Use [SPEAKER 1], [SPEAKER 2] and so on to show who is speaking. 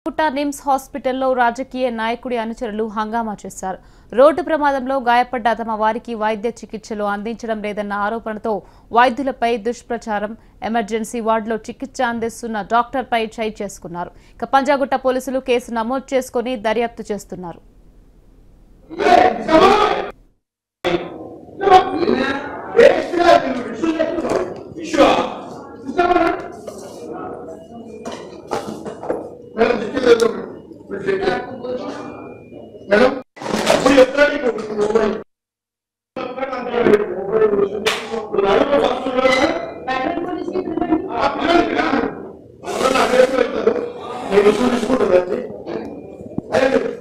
[SPEAKER 1] పుట్ట నిమ్స్ హాస్పిటల్లో రాజకీయ నాయకుడి అనుచరులు హంగామా చేశారు రోడ్డు ప్రమాదంలో గాయపడ్డ తమ వారికి వైద్య చికిత్సలు అందించడం లేదన్న ఆరోపణతో వైద్యులపై దుష్ప్రచారం ఎమర్జెన్సీ వార్డులో చికిత్స అందిస్తున్న డాక్టర్పై చై చేసుకున్నారు ఇక పంజాగుట్ట పోలీసులు కేసు నమోదు చేసుకుని దర్యాప్తు చేస్తున్నారు
[SPEAKER 2] మేడం దిక్కేలేదు మేడం అప్పుడు చెప్తాడు నీకు మొబైల్ నేను తీసుకుంటాను